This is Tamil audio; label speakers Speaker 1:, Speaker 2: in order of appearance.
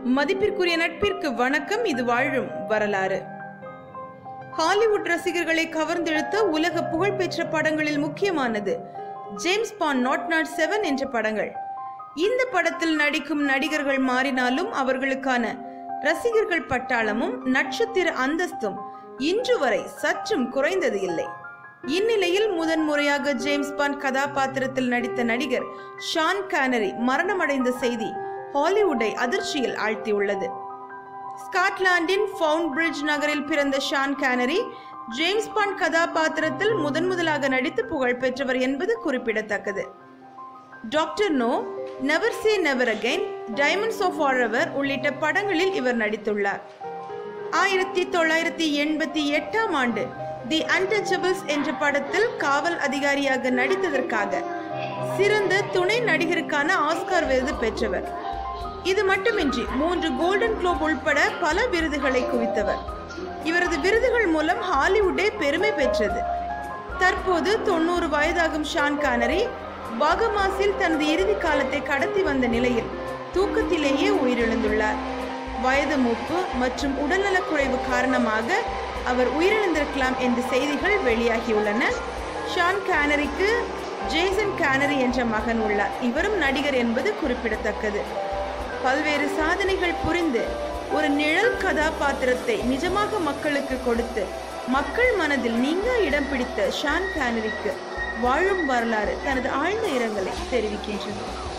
Speaker 1: மதிப்பிற்குரிய நட்பிற்கு வணக்கம் இது வாழும் வரலாறு ஹாலிவுட் ரசிகர்களை கவர்ந்தெழுத்த உலக புகழ்பெற்ற படங்களில் முக்கியமானது James Bond naught naught seven என்ற படங்கள் இந்த படத்தில் நடிக்கும் நடிகர்கள் மாறினாலும் அவர்களுக்கான ரசிகர்கள் பட்டாளமும் நட்சத்திர அந்தஸ்தும் இன்று வரை சற்றும் குறைந்தது இல்லை இந்நிலையில் முதன்முறையாக ஜேம்ஸ் பாண்ட் கதாபாத்திரத்தில் நடித்த நடிகர் ஷான் கானரி மரணமடைந்த செய்தி ஹாலிவுட்டை அதிர்ச்சியில் ஆழ்த்தியுள்ளது ஸ்காட்லாந்தின் ஃபவுண்ட் பிரிட்ஜ் நகரில் பிறந்த ஷான் கானரி ஜேம்ஸ் பாண்ட் கதாபாத்திரத்தில் முதன் முதலாக நடித்து புகழ் பெற்றவர் என்பது குறிப்பிடத்தக்கது doctor no never say never again diamonds of forever உள்ளிட்ட படங்களில் இவர் நடித்துள்ளார் ஆயிரத்தி தொள்ளாயிரத்தி எண்பத்தி எட்டாம் ஆண்டு தி அன்டச்சபிள்ஸ் என்ற படத்தில் காவல் அதிகாரியாக நடித்ததற்காக சிறந்த துணை நடிகருக்கான ஆஸ்கார் விருது பெற்றவர் இது மட்டுமின்றி மூன்று கோல்டன் குளோப் உள்பட பல விருதுகளை குவித்தவர் இவரது விருதுகள் மூலம் ஹாலிவுட்டே பெருமை பெற்றது தற்போது தொண்ணூறு வயதாகும் ஷான் கானரி பாகமாஸில் தனது இறுதி காலத்தை கடத்தி வந்த நிலையில் தூக்கத்திலேயே உயிரிழந்துள்ளார் வயது மூப்பு மற்றும் உடல்நலக்குறைவு காரணமாக அவர் உயிரிழந்திருக்கலாம் என்ற செய்திகள் வெளியாகியுள்ளன ஷான் கானரிக்கு ஜேசன் கானரி என்ற மகன் உள்ளார் இவரும் நடிகர் என்பது குறிப்பிடத்தக்கது பல்வேறு சாதனைகள் புரிந்து ஒரு நிழல் கதாபாத்திரத்தை நிஜமாக மக்களுக்கு கொடுத்து மக்கள் மனதில் நீங்க இடம் பிடித்த ஷான் கானரிக்கு வாழும் வரலாறு தனது ஆழ்ந்த இரங்கலை தெரிவிக்கின்றது